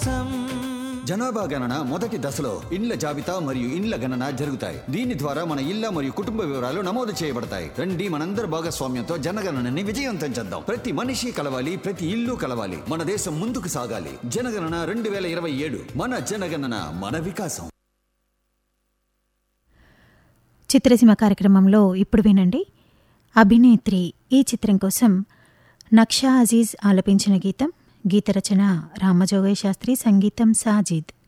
వికాసం జనాభా గణన మొదటి దశలో ఇండ్ల జాబితా మరియు ఇండ్ల గణన జరుగుతాయి దీని ద్వారా మన ఇళ్ల మరియు కుటుంబ వివరాలు నమోదు చేయబడతాయి రండి మనందరి భాగస్వామ్యంతో జనగణనని విజయవంతం చేద్దాం ప్రతి మనిషి కలవాలి ప్రతి ఇల్లు కలవాలి మన దేశం ముందుకు సాగాలి జనగణన రెండు వేల ఇరవై ఏడు మన జనగణన మన వికాసం చిత్రసీమ కార్యక్రమంలో ఇప్పుడు వినండి అభినేత్రి ఈ చిత్రం కోసం నక్షా అజీజ్ ఆలపించిన గీతం గీత రచన రామజోగయ్య శాస్త్రి సంగీతం సాజిద్